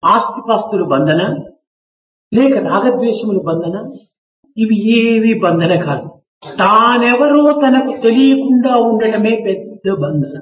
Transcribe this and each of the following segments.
ఆస్తిపాస్తులు బంధన లేక రాగద్వేషములు బంధన ఇవి ఏవి బంధన కాదు తానెవరో తనకు తెలియకుండా ఉండటమే పెద్ద బంధన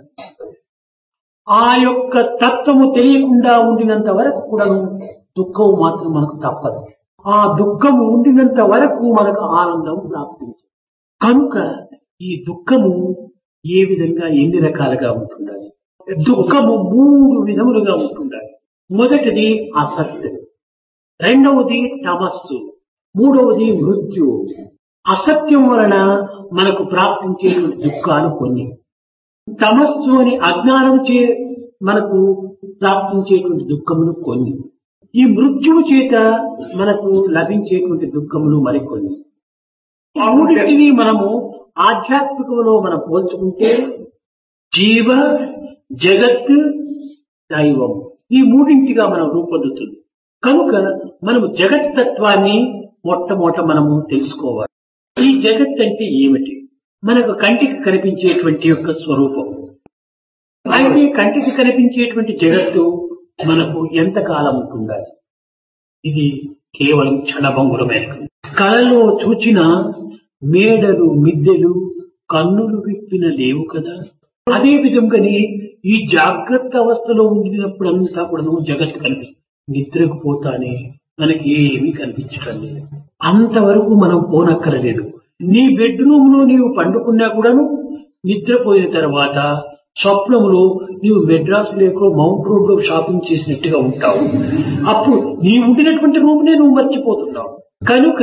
ఆ యొక్క తత్వము తెలియకుండా ఉండినంత వరకు కూడా దుఃఖం మాత్రం మనకు తప్పదు ఆ దుఃఖము ఉండినంత వరకు మనకు ఆనందం ప్రాప్తించదు కనుక ఈ దుఃఖము ఏ విధంగా ఎన్ని రకాలుగా ఉంటుండాలి దుఃఖము మూడు విధములుగా ఉంటుండాలి మొదటిది అసత్తు రెండవది తమస్సు మూడవది మృత్యు అసత్యం వలన మనకు ప్రాప్తించేటువంటి దుఃఖాలు కొన్ని తమస్సు అని అజ్ఞానం చే మనకు ప్రాప్తించేటువంటి దుఃఖములు కొన్ని ఈ మృత్యువు చేత మనకు లభించేటువంటి దుఃఖములు మరికొన్ని ఈ మూడింటిని మనము ఆధ్యాత్మికంలో మనం పోల్చుకుంటే జీవ జగత్ దైవం ఈ మూడింటిగా మనం రూపొందుతుంది కనుక మనము జగత్ తత్వాన్ని మొట్టమొదట మనము తెలుసుకోవాలి ఈ జగత్ అంటే ఏమిటి మనకు కంటికి కనిపించేటువంటి యొక్క స్వరూపం అయితే కంటికి కనిపించేటువంటి జగత్తు మనకు ఎంత కాలం ఉంటుండాలి ఇది కేవలం క్షణభంగురమైన కళలో చూచిన మేడలు మిద్దెలు కన్నులు విప్పిన లేవు కదా అదే విధంగానే ఈ జాగ్రత్త అవస్థలో ఉండినప్పుడంతా కూడా జగత్ కనిపిస్తుంది నిద్రకు పోతానే మనకి ఏమీ కనిపించటం లేదు అంతవరకు మనం పోనక్కరలేదు నీ బెడ్రూమ్ లో నీవు పండుకున్నా కూడాను నిద్రపోయిన తర్వాత స్వప్నంలో నీవు మెడ్రాస్ లేకో మౌంట్ రోడ్ లో షాపింగ్ చేసినట్టుగా ఉంటావు అప్పుడు నీ ఉండినటువంటి రూమ్ నే నువ్వు మర్చిపోతున్నావు కనుక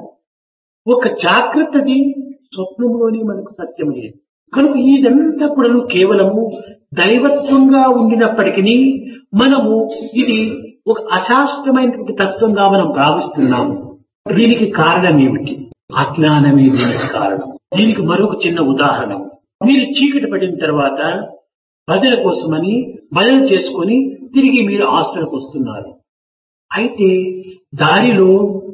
ఒక జాగ్రత్తది స్వప్నంలోనే మనకు సత్యం లేదు కనుక ఇదంతా కూడా కేవలము దైవత్వంగా ఉండినప్పటికీ మనము ఇది ఒక అశాస్త్రమైనటువంటి తత్వంగా మనం భావిస్తున్నాము దీనికి కారణం ఏమిటి అజ్ఞానమే దీనికి కారణం దీనికి మరొక చిన్న ఉదాహరణ మీరు చీకటి పడిన తర్వాత భజన కోసమని భజన చేసుకొని తిరిగి మీరు హాస్టల్కి వస్తున్నారు అయితే దారిలో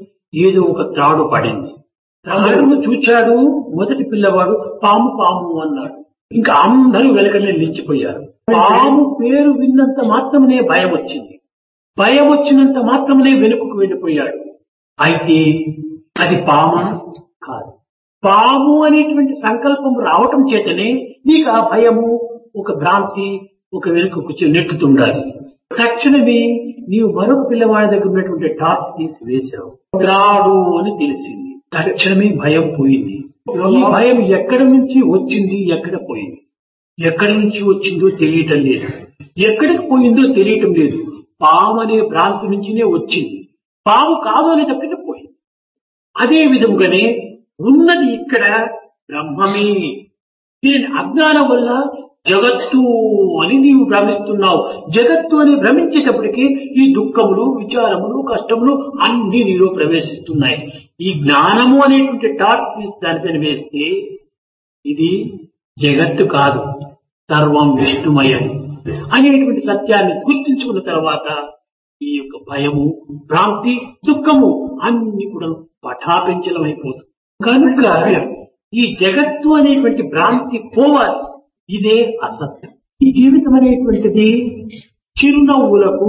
ఏదో ఒక త్రాడు పడింది త్రాడును చూచాడు మొదటి పిల్లవాడు పాము పాము అన్నాడు ఇంకా అందరూ వెలకనే నిలిచిపోయారు పాము పేరు విన్నంత మాత్రమే భయం వచ్చింది భయం వచ్చినంత మాత్రమే వెనుకకు వెళ్ళిపోయాడు అయితే అది పామ కాదు పాము అనేటువంటి సంకల్పం రావటం చేతనే నీకు ఆ భయము ఒక భ్రాంతి ఒక వెనుకకు చె- నెట్టుతుండాలి తక్షణమే నీవు మరొక పిల్లవాడి దగ్గర ఉన్నటువంటి టార్చ్ తీసి వేశావు రాడు అని తెలిసింది తక్షణమే భయం పోయింది ఈ భయం ఎక్కడి నుంచి వచ్చింది ఎక్కడ పోయింది ఎక్కడి నుంచి వచ్చిందో తెలియటం లేదు ఎక్కడికి పోయిందో తెలియటం లేదు పాము అనే భ్రాంతి నుంచినే వచ్చింది పాము కాదు అనేటప్పటికీ పోయింది అదే విధముగానే ఉన్నది ఇక్కడ బ్రహ్మమే దీని అజ్ఞానం వల్ల జగత్తు అని నీవు భ్రమిస్తున్నావు జగత్తు అని భ్రమించేటప్పటికీ ఈ దుఃఖములు విచారములు కష్టములు అన్ని నీలో ప్రవేశిస్తున్నాయి ఈ జ్ఞానము అనేటువంటి టార్చ్ తీసి దానిపైన వేస్తే ఇది జగత్తు కాదు సర్వం విష్ణుమయం అనేటువంటి సత్యాన్ని గుర్తించుకున్న తర్వాత ఈ యొక్క భయము భ్రాంతి దుఃఖము అన్ని కూడా పటాపించలం అయిపోతుంది కనుక ఈ జగత్తు అనేటువంటి భ్రాంతి పోవాలి ఇదే అసత్యం ఈ జీవితం అనేటువంటిది చిరునవ్వులకు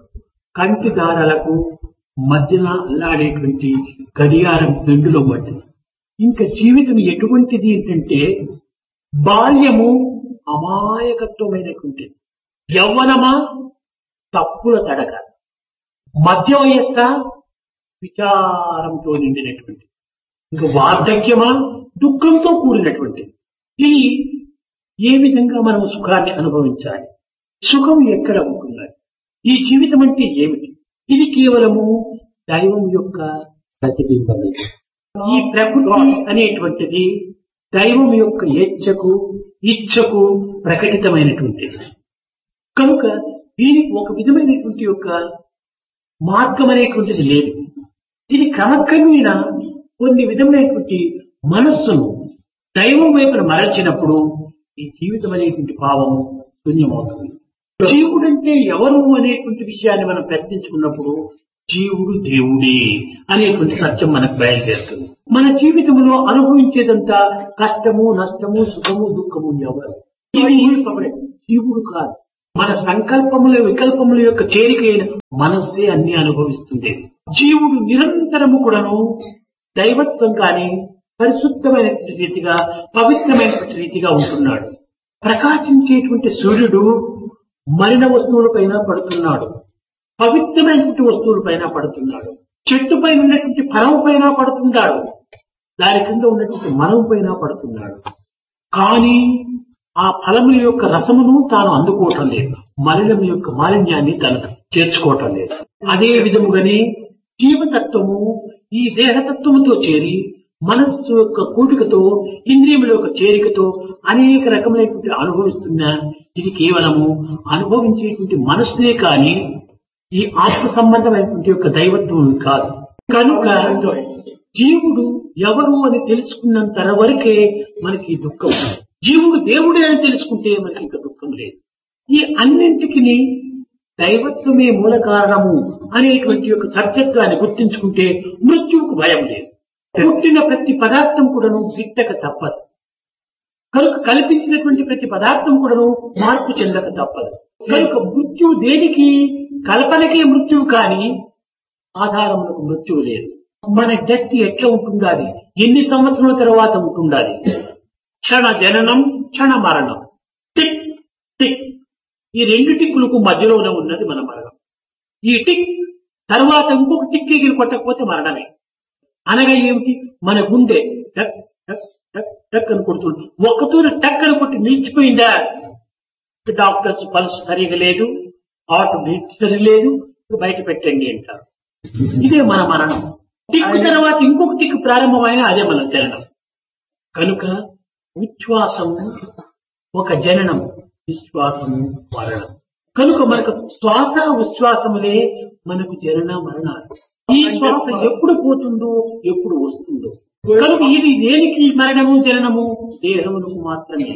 కంటి దారాలకు మధ్యన అల్లాడేటువంటి గడియారం పెండులో పట్టింది ఇంకా జీవితం ఎటువంటిది ఏంటంటే బాల్యము అమాయకత్వమైనటువంటిది యవ్వనమా తప్పుల తడక మధ్య వయస్స విచారంతో నిండినటువంటి ఇంకా వార్ధక్యమా దుఃఖంతో కూడినటువంటి ఇది ఏ విధంగా మనం సుఖాన్ని అనుభవించాలి సుఖం ఎక్కడ ఉంటున్నది ఈ జీవితం అంటే ఏమిటి ఇది కేవలము దైవం యొక్క ప్రతిబింబమే ఈ ప్రకృతి అనేటువంటిది దైవం యొక్క హెచ్చకు ఇచ్చకు ప్రకటితమైనటువంటిది కనుక దీనికి ఒక విధమైనటువంటి యొక్క మార్గం అనేటువంటిది లేదు ఇది క్రమక్రమేణా కొన్ని విధమైనటువంటి మనస్సును దైవం వైపున మరల్చినప్పుడు ఈ జీవితం అనేటువంటి భావము శూన్యమవుతుంది జీవుడంటే ఎవరు అనేటువంటి విషయాన్ని మనం ప్రశ్నించుకున్నప్పుడు జీవుడు దేవుడే అనేటువంటి సత్యం మనకు బయలుదేరుతుంది మన జీవితంలో అనుభవించేదంతా కష్టము నష్టము సుఖము దుఃఖము ఎవరు ఇది జీవుడు కాదు మన సంకల్పముల వికల్పముల యొక్క చేరికైన మనస్సే అన్ని అనుభవిస్తుంది జీవుడు నిరంతరము కూడాను దైవత్వం కానీ పరిశుద్ధమైనటువంటి రీతిగా పవిత్రమైనటువంటి రీతిగా ఉంటున్నాడు ప్రకాశించేటువంటి సూర్యుడు మలిన వస్తువులపైన పడుతున్నాడు పవిత్రమైనటువంటి వస్తువులపైన పడుతున్నాడు చెట్టు పైన ఉన్నటువంటి ఫలం పైన పడుతున్నాడు దాని కింద ఉన్నటువంటి మనం పైన పడుతున్నాడు కానీ ఆ ఫలముల యొక్క రసమును తాను అందుకోవటం లేదు మలినం యొక్క మాలిన్యాన్ని తను చేర్చుకోవటం లేదు అదే విధముగానే జీవతత్వము ఈ దేహతత్వముతో చేరి మనస్సు యొక్క కూడికతో ఇంద్రియముల యొక్క చేరికతో అనేక రకములైనటువంటి అనుభవిస్తున్న ఇది కేవలము అనుభవించేటువంటి మనస్సునే కానీ ఈ ఆత్మ సంబంధమైనటువంటి యొక్క దైవత్వం కాదు కనుక జీవుడు ఎవరు అని తెలుసుకున్నంత వరకే మనకి దుఃఖం జీవుడు దేవుడే అని తెలుసుకుంటే మనకి ఇంకా దుఃఖం లేదు ఈ అన్నింటికి దైవత్వమే మూల కారణము అనేటువంటి యొక్క సత్యత్వాన్ని గుర్తించుకుంటే మృత్యువుకు భయం లేదు పుట్టిన ప్రతి పదార్థం కూడాను గిట్టక తప్పదు కనుక కల్పించినటువంటి ప్రతి పదార్థం కూడాను మార్పు చెందక తప్పదు కనుక మృత్యువు దేనికి కల్పనకే మృత్యువు కానీ ఆధారములకు మృత్యువు లేదు మన డెత్ ఎట్లా ఉంటుండాలి ఎన్ని సంవత్సరాల తర్వాత ఉంటుండాలి క్షణ జననం క్షణ మరణం టిక్ టిక్ ఈ రెండు టిక్కులకు మధ్యలోనే ఉన్నది మన మరణం ఈ టిక్ తర్వాత ఇంకొక టిక్ ఎగిరి కొట్టకపోతే మరణమే అనగా ఏమిటి మన గుండె టక్ టక్ టక్ టక్ అని కొడుతుంది ఒక్కతూరు టక్ అని కొట్టి నిలిచిపోయిందా డాక్టర్స్ పల్స్ సరిగా లేదు హార్ట్ బీట్ సరి లేదు బయట పెట్టండి అంటారు ఇదే మన మరణం టిక్ తర్వాత ఇంకొక టిక్ ప్రారంభమైన అదే మన జననం కనుక ఉచ్ఛ్వాసము ఒక జననం విశ్వాసము మరణం కనుక మనకు శ్వాస ఉచ్ఛ్వాసములే మనకు జనన మరణాలు ఈ శ్వాస ఎప్పుడు పోతుందో ఎప్పుడు వస్తుందో కనుక ఇది దేనికి మరణము జననము దేహములకు మాత్రమే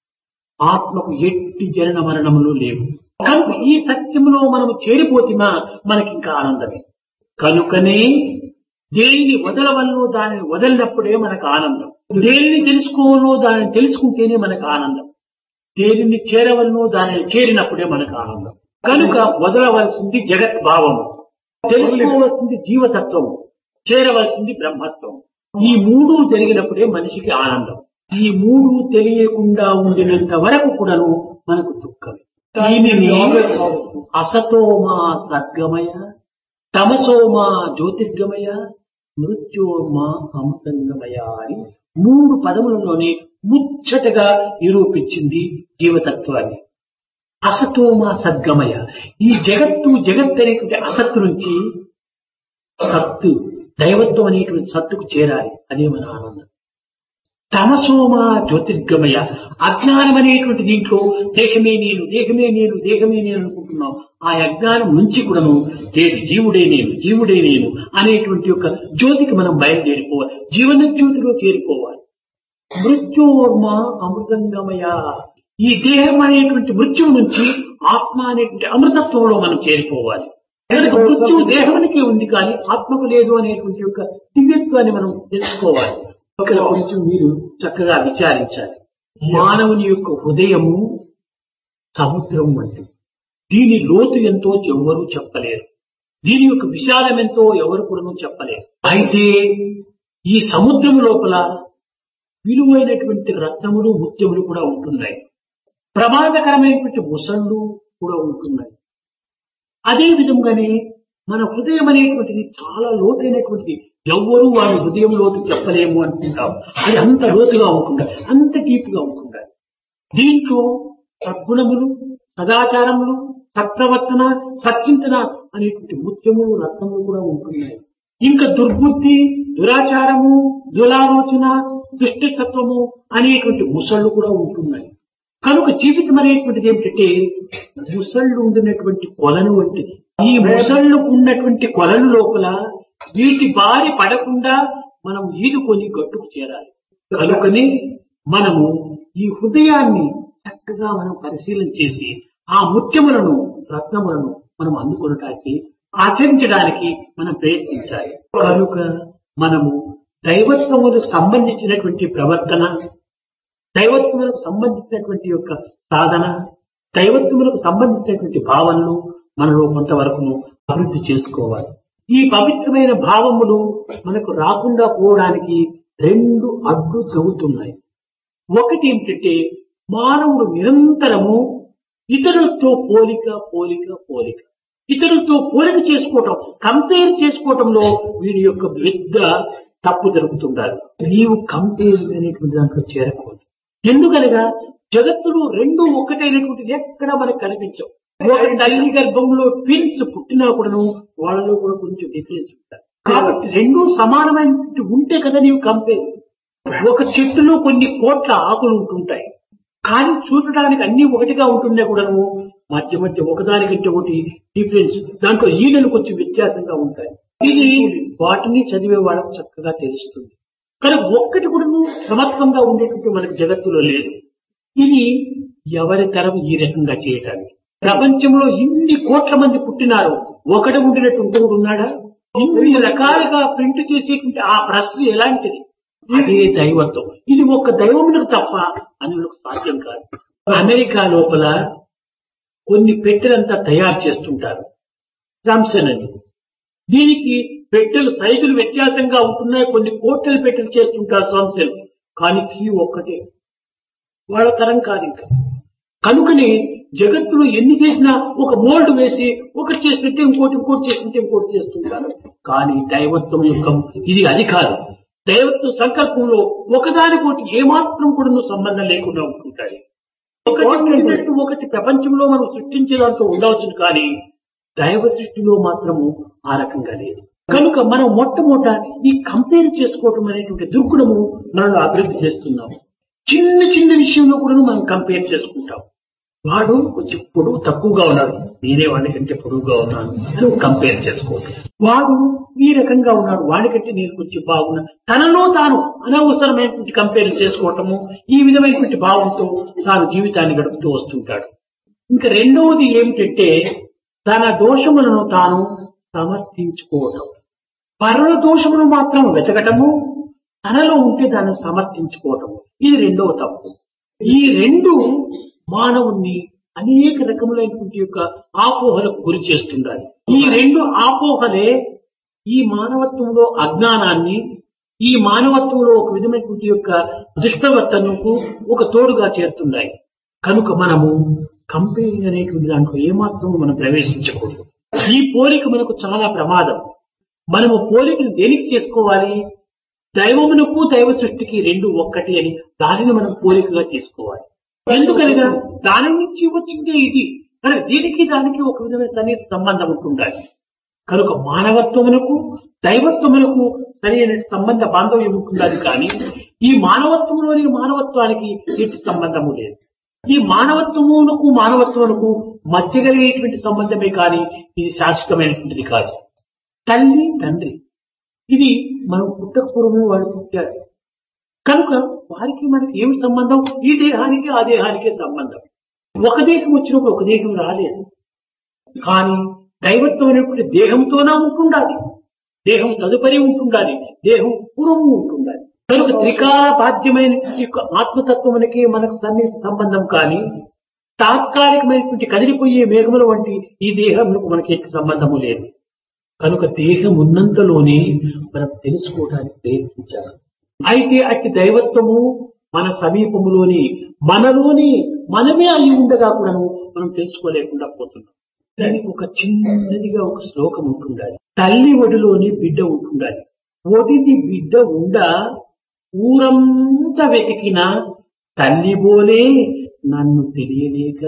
ఆత్మకు ఎట్టి జనన మరణములు లేవు కనుక ఈ సత్యములో మనము చేరిపోతిమా మనకి ఇంకా ఆనందమే కనుకనే దేనిని వదలవల్లో దానిని వదలినప్పుడే మనకు ఆనందం దేనిని తెలుసుకోవాలో దానిని తెలుసుకుంటేనే మనకు ఆనందం దేనిని చేరవల్లో దానిని చేరినప్పుడే మనకు ఆనందం కనుక వదలవలసింది జగత్ భావము తెలుసుకోవలసింది జీవతత్వము చేరవలసింది బ్రహ్మత్వం ఈ మూడు జరిగినప్పుడే మనిషికి ఆనందం ఈ మూడు తెలియకుండా ఉండినంత వరకు కూడాను మనకు దుఃఖం దీనిని అసతోమా సద్గమయ తమసోమా జ్యోతిర్గమయ మృత్యోమా అమృతంగమయ అని మూడు పదములలోనే ముచ్చటగా నిరూపించింది జీవతత్వాన్ని అసతోమా సద్గమయ ఈ జగత్తు జగత్ అనేటువంటి అసత్తు నుంచి సత్తు దైవత్వం అనేటువంటి సత్తుకు చేరాలి అదే మన ఆనందం తమసోమ జ్యోతిర్గమయ అజ్ఞానం అనేటువంటి దీంట్లో దేహమే నేను దేహమే నేను దేహమే నేను అనుకుంటున్నాం ఆ అజ్ఞానం నుంచి కూడాను లేదు జీవుడే నేను జీవుడే నేను అనేటువంటి యొక్క జ్యోతికి మనం బయలుదేరిపోవాలి జీవన జ్యోతిలో చేరిపోవాలి మృత్యోర్మ అమృతంగమయ ఈ దేహం అనేటువంటి మృత్యువు నుంచి ఆత్మ అనేటువంటి అమృతత్వంలో మనం చేరిపోవాలి కనుక మృత్యువు దేహానికి ఉంది కానీ ఆత్మకు లేదు అనేటువంటి యొక్క దివ్యత్వాన్ని మనం తెలుసుకోవాలి ఇక్కడ కొంచెం మీరు చక్కగా విచారించాలి మానవుని యొక్క హృదయము సముద్రం వంటిది దీని లోతు ఎంతో ఎవ్వరూ చెప్పలేరు దీని యొక్క విశాలం ఎంతో ఎవరు కూడా చెప్పలేరు అయితే ఈ సముద్రం లోపల విలువైనటువంటి రత్నములు ముత్యములు కూడా ఉంటున్నాయి ప్రమాదకరమైనటువంటి ముసళ్ళు కూడా ఉంటున్నాయి అదే విధంగానే మన హృదయం అనేటువంటిది చాలా లోతైనటువంటిది ఎవ్వరూ వారి హృదయం లోతు చెప్పలేము అనుకుంటాం అది అంత లోతుగా ఉంటుండాలి అంత డీప్గా ఉంటుండాలి దీంట్లో సద్గుణములు సదాచారములు సత్ప్రవర్తన సచ్చింతన అనేటువంటి ముత్యములు రత్నములు కూడా ఉంటున్నాయి ఇంకా దుర్బుద్ధి దురాచారము దురాలోచన దుష్టతత్వము అనేటువంటి ముసళ్ళు కూడా ఉంటున్నాయి కనుక జీవితం అనేటువంటిది ఏమిటంటే ముసళ్ళు ఉండినటువంటి కొలను వంటిది ఈ ముసళ్ళు ఉన్నటువంటి కొలను లోపల వీటి బారి పడకుండా మనం ఈదుకొని గట్టుకు చేరాలి కనుకని మనము ఈ హృదయాన్ని చక్కగా మనం పరిశీలన చేసి ఆ ముత్యములను రత్నములను మనం అందుకొనటానికి ఆచరించడానికి మనం ప్రయత్నించాలి కనుక మనము దైవత్వములకు సంబంధించినటువంటి ప్రవర్తన దైవత్వములకు సంబంధించినటువంటి యొక్క సాధన దైవత్వములకు సంబంధించినటువంటి భావనలు మనలో కొంతవరకును అభివృద్ధి చేసుకోవాలి ఈ పవిత్రమైన భావములు మనకు రాకుండా పోవడానికి రెండు అడ్డు చెబుతున్నాయి ఒకటి ఏమిటంటే మానవుడు నిరంతరము ఇతరులతో పోలిక పోలిక పోలిక ఇతరులతో పోలిక చేసుకోవటం కంపేర్ చేసుకోవటంలో వీడి యొక్క పెద్ద తప్పు జరుగుతుండాలి నీవు కంపేర్ అనేటువంటి దాంట్లో చేరకూడదు ఎందుకనగా జగత్తులో రెండు ఒక్కటైనటువంటిది ఎక్కడ మనకు కనిపించవు ఒక తల్లి గర్భంలో ట్విన్స్ పుట్టినా కూడాను వాళ్ళలో కూడా కొంచెం డిఫరెన్స్ ఉంటారు కాబట్టి రెండు సమానమైనటువంటి ఉంటే కదా నీవు కంపేర్ ఒక చెట్టులో కొన్ని కోట్ల ఆకులు ఉంటుంటాయి కానీ చూడటానికి అన్ని ఒకటిగా ఉంటున్నా కూడాను మధ్య మధ్య ఒకదానికంటే ఒకటి డిఫరెన్స్ దాంట్లో ఈడలు కొంచెం వ్యత్యాసంగా ఉంటాయి ఇది వాటిని చదివే వాళ్ళకు చక్కగా తెలుస్తుంది కానీ ఒక్కటి కూడాను సమత్వంగా ఉండేటువంటి మనకి జగత్తులో లేదు ఇది ఎవరి తరం ఈ రకంగా చేయటానికి ప్రపంచంలో ఇన్ని కోట్ల మంది పుట్టినారు ఒకటి ఉండినట్టు ఇంకొకటి ఉన్నాడా ఇన్ని రకాలుగా ప్రింట్ చేసేటువంటి ఆ ప్రశ్న ఎలాంటిది అదే దైవత్వం ఇది ఒక దైవమునకు తప్ప అందులోకి సాధ్యం కాదు అమెరికా లోపల కొన్ని పెట్టెలంతా తయారు చేస్తుంటారు సామ్సన్ అని దీనికి పెట్టెలు సైజులు వ్యత్యాసంగా ఉంటున్నాయి కొన్ని కోట్ల పెట్టెలు చేస్తుంటారు సామ్సన్ కానీ కీ ఒక్కటే వాళ్ళ తరం కాదు ఇంకా కనుకనే జగత్తులో ఎన్ని చేసినా ఒక మోల్డ్ వేసి ఒకటి చేసినట్టే ఇంకోటి ఇంకోటి చేసినట్టే ఇంకోటి చేస్తుంటారు కానీ దైవత్వం యొక్క ఇది అది కాదు దైవత్వ సంకల్పంలో ఒకదానికోటి ఏమాత్రం కూడా సంబంధం లేకుండా ఉంటుంటాయి ఒకటి ఉండినట్టు ఒకటి ప్రపంచంలో మనం సృష్టించే దాంట్లో ఉండవచ్చు కానీ దైవ సృష్టిలో మాత్రము ఆ రకంగా లేదు కనుక మనం మొట్టమొదట ఈ కంపేర్ చేసుకోవటం అనేటువంటి దుర్గుణము మనలో అభివృద్ధి చేస్తున్నాము చిన్న చిన్న విషయంలో కూడా మనం కంపేర్ చేసుకుంటాం వాడు కొంచెం పొడుగు తక్కువగా ఉన్నాడు నేనే వాడికంటే పొడుగుగా ఉన్నాను అని కంపేర్ చేసుకోవటం వాడు ఈ రకంగా ఉన్నాడు వాడికంటే నేను కొంచెం బాగున్నా తనలో తాను అనవసరమైనటువంటి కంపేర్ చేసుకోవటము ఈ విధమైనటువంటి భావంతో తాను జీవితాన్ని గడుపుతూ వస్తుంటాడు ఇంకా రెండవది ఏమిటంటే తన దోషములను తాను సమర్థించుకోవటం పరుల దోషమును మాత్రం వెతకటము తనలో ఉంటే దాన్ని సమర్థించుకోవటము ఇది రెండవ తప్పు ఈ రెండు మానవుణ్ణి అనేక రకములైనటువంటి యొక్క ఆపోహలకు గురి చేస్తుండాలి ఈ రెండు ఆపోహలే ఈ మానవత్వంలో అజ్ఞానాన్ని ఈ మానవత్వంలో ఒక విధమైనటువంటి యొక్క దుష్టవర్తనకు ఒక తోడుగా చేరుతున్నాయి కనుక మనము కంపెనీ అనేటువంటి దాంట్లో ఏమాత్రం మనం ప్రవేశించకూడదు ఈ పోలిక మనకు చాలా ప్రమాదం మనము పోలికను దేనికి చేసుకోవాలి దైవమునకు దైవ సృష్టికి రెండు ఒక్కటి అని దానిని మనం పోలికగా తీసుకోవాలి ఎందుకనగా దాని నుంచి వచ్చిందే ఇది కానీ దీనికి దానికి ఒక విధమైన సన్నిహిత సంబంధం ఉంటుండాలి కనుక మానవత్వమునకు దైవత్వమునకు సరైన సంబంధ బాంధవ్యం ఉంటుండాలి కానీ ఈ మానవత్వంలోని మానవత్వానికి ఎట్టి సంబంధము లేదు ఈ మానవత్వమునకు మానవత్వమునకు మధ్య కలిగేటువంటి సంబంధమే కానీ ఇది శాశ్వతమైనటువంటిది కాదు తల్లి తండ్రి ఇది మనం పుట్టక పూర్వమే వాడు పుట్టారు కనుక వారికి మనకి ఏమి సంబంధం ఈ దేహానికి ఆ దేహానికే సంబంధం ఒక దేహం వచ్చినప్పుడు ఒక దేహం రాలేదు కానీ దైవత్వం అనేటువంటి దేహంతోనే ఉంటుండాలి దేహం తదుపరి ఉంటుండాలి దేహం పూర్వము ఉంటుండాలి కనుక త్రికాల బాధ్యమైన యొక్క ఆత్మతత్వమునకే మనకు సన్నిహిత సంబంధం కానీ తాత్కాలికమైనటువంటి కదిలిపోయే మేఘముల వంటి ఈ దేహములకు మనకి ఎట్టి సంబంధము లేదు కనుక దేహం ఉన్నంతలోనే మనం తెలుసుకోవడానికి ప్రయత్నించాలి అయితే అట్టి దైవత్వము మన సమీపములోని మనలోని మనమే అయి ఉండగా కూడాను మనం తెలుసుకోలేకుండా పోతున్నాం దానికి ఒక చిన్నదిగా ఒక శ్లోకం ఉంటుండాలి తల్లి ఒడిలోని బిడ్డ ఉంటుండాలి ఒడిని బిడ్డ ఉండ ఊరంతా వెతికిన తల్లి బోలే నన్ను తెలియలేక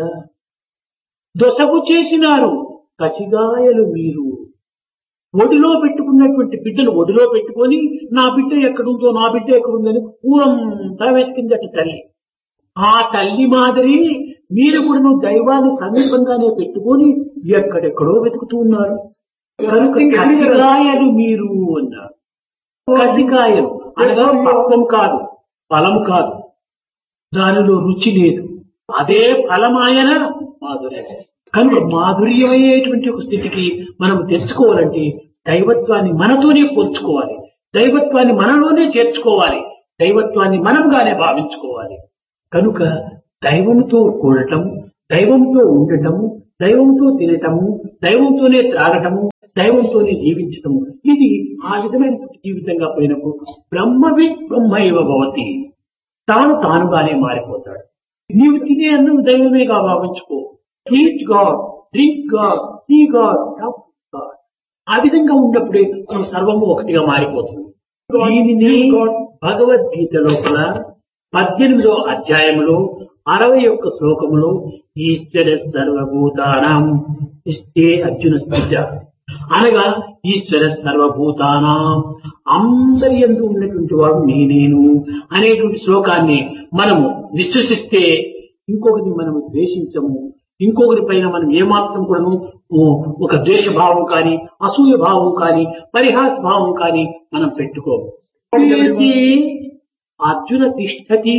దొసగు చేసినారు కసిగాయలు మీరు ఒడిలో పెట్టుకున్నటువంటి బిడ్డను ఒడిలో పెట్టుకొని నా బిడ్డ ఎక్కడుందో నా బిడ్డ ఎక్కడుందని ఊరంతా వెతికిందట తల్లి ఆ తల్లి మాదిరి మీరు కూడా నువ్వు దైవాన్ని సమీపంగానే పెట్టుకొని ఎక్కడెక్కడో వెతుకుతూ ఉన్నారు కనుక కసిగాయలు మీరు అన్నారు కసికాయలు అనగా పక్వం కాదు ఫలం కాదు దానిలో రుచి లేదు అదే ఫలమాయన మాధుర్యం కనుక మాధుర్యమయ్యేటువంటి ఒక స్థితికి మనం తెచ్చుకోవాలంటే దైవత్వాన్ని మనతోనే పోల్చుకోవాలి దైవత్వాన్ని మనలోనే చేర్చుకోవాలి దైవత్వాన్ని మనంగానే భావించుకోవాలి కనుక దైవంతో కూడటం దైవంతో ఉండటము దైవంతో తినటము దైవంతోనే త్రాగటము దైవంతోనే జీవించటము ఇది ఆ విధమైన జీవితంగా పోయినప్పుడు బ్రహ్మవి బ్రహ్మ ఇవ భవతి తాను తానుగానే మారిపోతాడు నీవు తినే అన్నం దైవమేగా భావించుకో eat God drink God see God God ఆ విధంగా ఉన్నప్పుడే మనం సర్వము ఒకటిగా మారిపోతుంది దీనిని భగవద్గీత లోపల పద్దెనిమిదో అధ్యాయంలో అరవై ఒక్క శ్లోకములో ఈశ్వర సర్వభూతానం ఇష్టే అర్జున స్థిత అనగా ఈశ్వర సర్వభూతానం అందరి ఎందు ఉన్నటువంటి వాడు నేనేను అనేటువంటి శ్లోకాన్ని మనము విశ్వసిస్తే ఇంకొకరిని మనము ద్వేషించము ఇంకొకరి పైన మనం ఏమాత్రం కూడాను ఓ, ఒక ద్వేష భావం కానీ అసూయ భావం కానీ పరిహాస భావం కానీ మనం పెట్టుకోము తీసి అర్జున తిష్టతి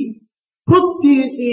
తీసి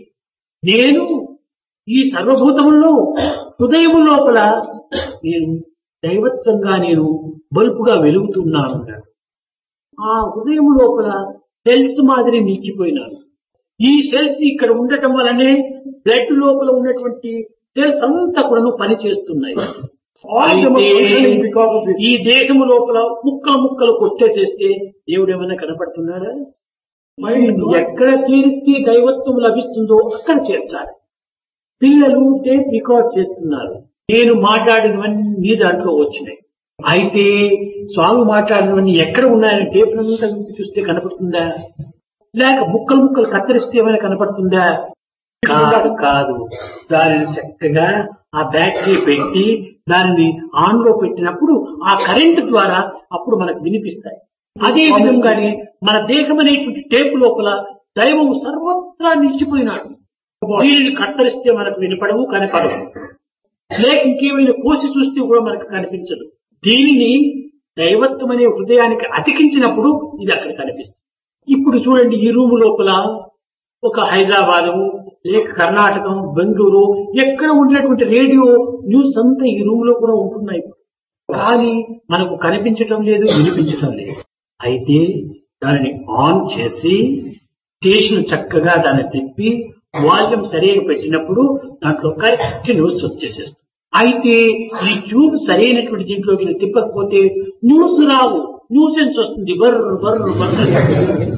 నేను ఈ సర్వభూతముల్లో హృదయము లోపల నేను దైవత్వంగా నేను బల్పుగా వెలుగుతున్నాను అన్నాడు ఆ హృదయం లోపల సెల్స్ మాదిరి నిలిచిపోయినాను ఈ సెల్స్ ఇక్కడ ఉండటం వలనే బ్లడ్ లోపల ఉన్నటువంటి సెల్స్ అంతా కూడా పనిచేస్తున్నాయి All of them are అయితే functioning because of this. ఈ దేహము లోపల ముక్కలు ముక్కలు కొట్టేసేస్తే దేవుడు ఏమైనా కనపడుతున్నాడా Mind ఎక్కడ చేరిస్తే దైవత్వం లభిస్తుందో అక్కడ చేర్చాలి పిల్లలు టేప్ రికార్డ్ చేస్తున్నారు నేను మాట్లాడినవన్నీ దాంట్లో వచ్చినాయి అయితే స్వామి మాట్లాడినవన్నీ ఎక్కడ ఉన్నాయని టేప్ అంతా చూస్తే కనపడుతుందా లేక ముక్కలు ముక్కలు కత్తిరిస్తే ఏమైనా కనపడుతుందా కాదు కాదు దానిని చక్కగా ఆ బ్యాటరీ పెట్టి దానిని ఆన్ లో పెట్టినప్పుడు ఆ కరెంట్ ద్వారా అప్పుడు మనకు వినిపిస్తాయి అదే విధంగానే మన దేహం అనేటువంటి టేపు లోపల దైవం సర్వత్రా నిలిచిపోయినాడు దీనిని కత్తరిస్తే మనకు వినపడవు కనపడవు లేక ఇంకేమైనా కోసి చూస్తే కూడా మనకు కనిపించదు దీనిని దైవత్వం అనే హృదయానికి అతికించినప్పుడు ఇది అక్కడ కనిపిస్తుంది ఇప్పుడు చూడండి ఈ రూము లోపల ఒక హైదరాబాదు లేక కర్ణాటకం బెంగళూరు ఎక్కడ ఉన్నటువంటి రేడియో న్యూస్ అంతా ఈ రూమ్ లో కూడా ఉంటున్నాయి కానీ మనకు కనిపించటం లేదు వినిపించటం లేదు అయితే దానిని ఆన్ చేసి స్టేషన్ చక్కగా దాన్ని తిప్పి వాల్యూమ్ సరిగా పెట్టినప్పుడు దాంట్లో కరెక్ట్ న్యూస్ వచ్చేసేస్తుంది అయితే ఈ ట్యూబ్ సరైనటువంటి దీంట్లోకి తిప్పకపోతే న్యూస్ రావు న్యూసెన్స్ వస్తుంది బర్ర బర్ర బర్ర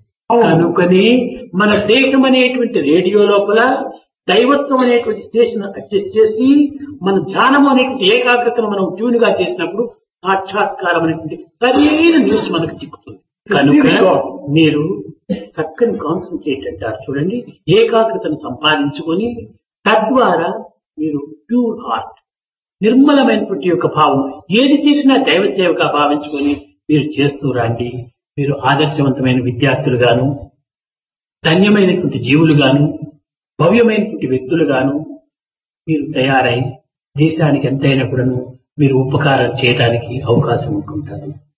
కనుకని మన దేహం అనేటువంటి రేడియో లోపల దైవత్వం అనేటువంటి స్టేషన్ అడ్జస్ట్ చేసి మన ధ్యానం అనేటువంటి ఏకాగ్రతను మనం ట్యూన్ గా చేసినప్పుడు సాక్షాత్కారం అనేటువంటి సరైన న్యూస్ మనకు చిక్కుతుంది కనుక మీరు చక్కని కాన్సన్ట్రేట్ అంటారు చూడండి ఏకాగ్రతను సంపాదించుకొని తద్వారా మీరు ప్యూర్ హార్ట్ నిర్మలమైనటువంటి యొక్క భావం ఏది చేసినా దైవ సేవగా భావించుకొని మీరు చేస్తూ రండి మీరు ఆదర్శవంతమైన విద్యార్థులుగాను ధన్యమైనటువంటి జీవులుగాను భవ్యమైనటువంటి వ్యక్తులుగాను మీరు తయారై దేశానికి ఎంతైనా కూడాను మీరు ఉపకారం చేయడానికి అవకాశం ఉంటుంటారు